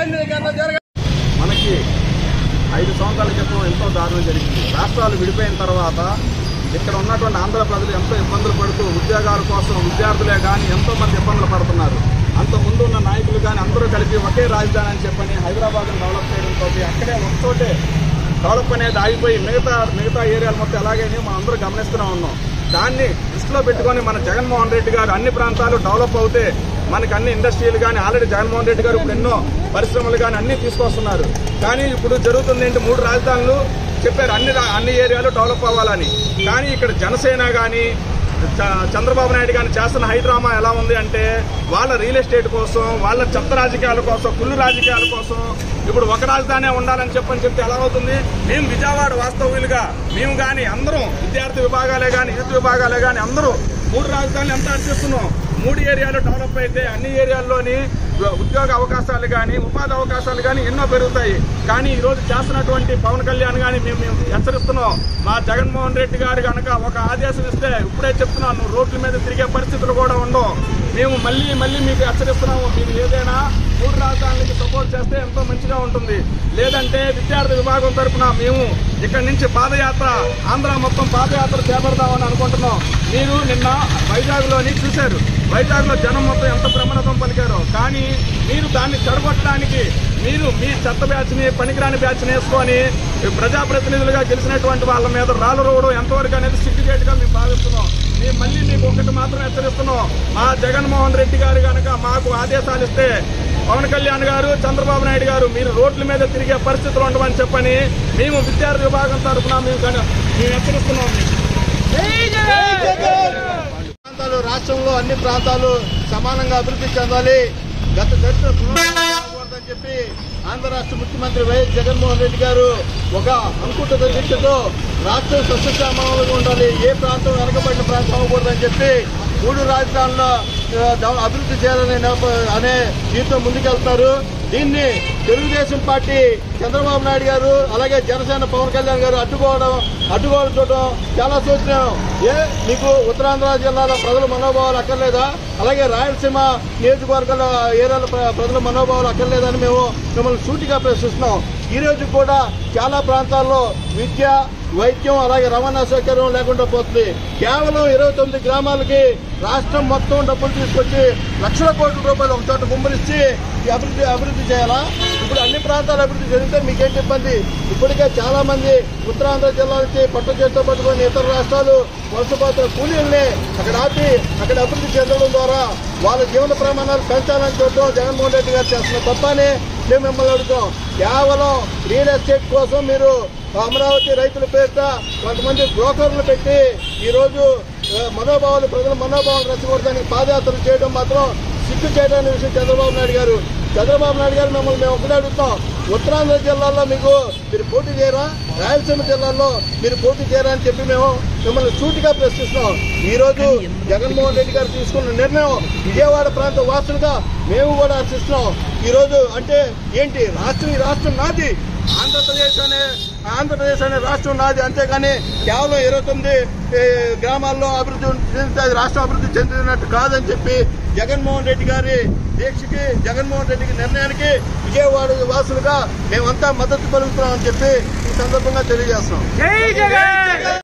వికేంద్రీకరణ జరగ మనకి ఐదు సంవత్సరాల క్రితం ఎంతో దారుణం జరిగింది రాష్ట్రాలు విడిపోయిన తర్వాత ఇక్కడ ఉన్నటువంటి ఆంధ్ర ప్రజలు ఎంతో ఇబ్బందులు పడుతూ ఉద్యోగాల కోసం విద్యార్థులే కానీ ఎంతో మంది ఇబ్బందులు పడుతున్నారు అంత ముందు ఉన్న నాయకులు కానీ అందరూ కలిపి ఒకే రాజధాని అని చెప్పని హైదరాబాద్ను డెవలప్ చేయడంతో అక్కడే ఒకచోటే డెవలప్ అనేది ఆగిపోయి మిగతా మిగతా ఏరియాలు మొత్తం ఎలాగైనా మనం అందరూ గమనిస్తూనే ఉన్నాం దాన్ని దృష్టిలో పెట్టుకొని మన జగన్మోహన్ రెడ్డి గారు అన్ని ప్రాంతాలు డెవలప్ అవుతే మనకి అన్ని ఇండస్ట్రీలు కానీ ఆల్రెడీ జగన్మోహన్ రెడ్డి గారు ఇప్పుడు ఎన్నో పరిశ్రమలు కానీ అన్ని తీసుకొస్తున్నారు కానీ ఇప్పుడు జరుగుతుంది ఏంటి మూడు రాజధానులు చెప్పారు అన్ని రా- అన్ని ఏరియాలు డెవలప్ అవ్వాలని కానీ ఇక్కడ జనసేన కానీ చ- చంద్రబాబు నాయుడు గారిని చేస్తున్న హైడ్రామా ఎలా ఉంది అంటే వాళ్ళ రియల్ ఎస్టేట్ కోసం వాళ్ళ చెత్త రాజకీయాల కోసం కుళ్ళు రాజకీయాల కోసం ఇప్పుడు ఒక రాజధానే ఉండాలని చెప్పని చెప్తే ఎలా అవుతుంది మేము విజయవాడ వాస్తవ్యులుగా మేము కానీ అందరం విద్యార్థి విభాగాలే కానీ యూత్ విభాగాలే కానీ అందరూ మూడు రాజధానులు ఎంత అర్చిస్తున్నాం మూడు ఏరియాలు డెవలప్ అయితే అన్ని ఏరియాల్లోని ఉద్యోగ అవకాశాలు కానీ ఉపాధి అవకాశాలు కానీ ఎన్నో పెరుగుతాయి కానీ ఈ రోజు చేస్తున్నటువంటి పవన్ కళ్యాణ్ కానీ మేము మేము హెచ్చరిస్తున్నాం మా జగన్మోహన్ రెడ్డి గారు కనుక ఒక ఆదేశం ఇస్తే ఇప్పుడే చెప్తున్నాను రోడ్ల మీద తిరిగే పరిస్థితులు కూడా ఉండవు మేము మళ్ళీ మళ్ళీ మీకు హెచ్చరిస్తున్నాము మీరు ఏదైనా మూడు రాజధానులకి సపోర్ట్ చేస్తే ఎంతో మంచిగా ఉంటుంది లేదంటే విద్యార్థి విభాగం తరఫున మేము ఇక్కడి నుంచి పాదయాత్ర ఆంధ్ర మొత్తం పాదయాత్ర చేపడదామని అనుకుంటున్నాం మీరు నిన్న వైజాగ్ లోని చూశారు వైజాగ్ లో జనం మొత్తం ఎంత ప్రమాదం పలికారో కానీ మీరు దాన్ని చెడగొట్టడానికి మీరు మీ చెత్త బ్యాచ్ ని పనికిరాని బ్యాచ్ ని వేసుకొని ప్రజాప్రతినిధులుగా గెలిచినటువంటి వాళ్ళ మీద రాళ్ళు రోవడం ఎంతవరకు అనేది సిగ్గుచేటుగా మేము భావిస్తున్నాం మేము మళ్ళీ మీకు ఒకటి మాత్రం హెచ్చరిస్తున్నాం మా జగన్మోహన్ రెడ్డి గారు కనుక మాకు ఆదేశాలు ఇస్తే పవన్ కళ్యాణ్ గారు చంద్రబాబు నాయుడు గారు మీరు రోడ్ల మీద తిరిగే పరిస్థితులు ఉండవని చెప్పని మేము విద్యార్థి విభాగం తరఫున మేము కను- మేము హెచ్చరిస్తున్నాం మీకు. ప్రాంతాలు రాష్ట్రంలో అన్ని ప్రాంతాలు సమానంగా అభివృద్ధి చెందాలి గత చరిత్ర పునరావృతమని చెప్పి ఆంధ్ర రాష్ట్ర ముఖ్యమంత్రి వైఎస్ జగన్మోహన్ రెడ్డి గారు ఒక అంకుట దీక్షతో రాష్ట్రం సస్యశ్యామంగా ఉండాలి ఏ ప్రాంతం వెనకబడిన ప్రాంతం అవ్వకూడదని చెప్పి మూడు రాజధానుల ఆ, డెవ- అభివృద్ధి చేయాలనే నేప- అనే దీంతో ముందుకెళ్తున్నారు దీన్ని తెలుగుదేశం పార్టీ చంద్రబాబు నాయుడు గారు అలాగే జనసేన పవన్ కళ్యాణ్ గారు అడ్డుకోవడం అడ్డుకోవడం చూడడం చాలా సూచనం ఏ మీకు ఉత్తరాంధ్ర జిల్లాల ప్రజల మనోభావాలు అక్కర్లేదా అలాగే రాయలసీమ నియోజకవర్గాల ఏరియాల ప్ర- ప్రజల మనోభావాలు అక్కర్లేదని మేము మిమ్మల్ని సూటిగా ప్రశ్నిస్తున్నాం ఈ రోజు కూడా చాలా ప్రాంతాల్లో విద్య వైద్యం అలాగే రవాణా సౌకర్యం లేకుండా పోతుంది కేవలం ఇరవై తొమ్మిది గ్రామాలకి రాష్ట్రం మొత్తం డబ్బులు తీసుకొచ్చి లక్షల కోట్ల రూపాయలు ఒక చోట గుమ్మరిచ్చి ఈ అభివృద్ధి అభివృద్ధి చేయాలా ఇప్పుడు అన్ని ప్రాంతాలు అభివృద్ధి జరిగితే మీకేంటి ఇబ్బంది ఇప్పటికే చాలా మంది ఉత్తరాంధ్ర జిల్లా నుంచి పట్టు చేతితో పట్టుకొని ఇతర రాష్ట్రాలు వలసపోతున్న కూలీల్ని అక్కడ ఆపి అక్కడ అభివృద్ధి చెందడం ద్వారా వాళ్ళ జీవన ప్రమాణాలు పెంచాలని చూడటం జగన్మోహన్ రెడ్డి గారు చేస్తున్న తప్పని మేము మిమ్మల్ని అడుగుతాం కేవలం రియల్ ఎస్టేట్ కోసం మీరు అమరావతి రైతుల పేరిట కొంతమంది బ్రోకర్లు పెట్టి ఈ రోజు ఆ, మనోభావాలు ప్రజల మనోభావాలు రెచ్చగొట్టడానికి పాదయాత్రలు చేయడం మాత్రం సిగ్గు చేయడానికి విషయం చంద్రబాబు నాయుడు గారు చంద్రబాబు నాయుడు గారు మిమ్మల్ని మేము ఒకటే అడుగుతాం ఉత్తరాంధ్ర జిల్లాలో మీకు మీరు పోటీ చేయరా రాయలసీమ జిల్లాలో మీరు పోటీ చేయరా అని చెప్పి మేము మిమ్మల్ని సూటిగా ప్రశ్నిస్తున్నాం ఈ రోజు జగన్మోహన్ రెడ్డి గారు తీసుకున్న నిర్ణయం విజయవాడ ప్రాంత వాసులుగా మేము కూడా ఆశిస్తున్నాం ఈ రోజు అంటే ఏంటి రాష్ట్రం ఈ రాష్ట్రం నాది ఆంధ్రప్రదేశ్ అనే ఆంధ్రప్రదేశ్ అనే రాష్ట్రం నాది అంతేగాని కేవలం ఇరవై తొమ్మిది ఏ, గ్రామాల్లో అభివృద్ధి చెందితే అది రాష్ట్రం అభివృద్ధి చెందినట్టు కాదని చెప్పి జగన్మోహన్ రెడ్డి గారి దీక్షకి జగన్మోహన్ రెడ్డికి నిర్ణయానికి విజయవాడ వాసులుగా మేమంతా మద్దతు పలుకుతున్నామని చెప్పి ఈ సందర్భంగా తెలియజేస్తున్నాం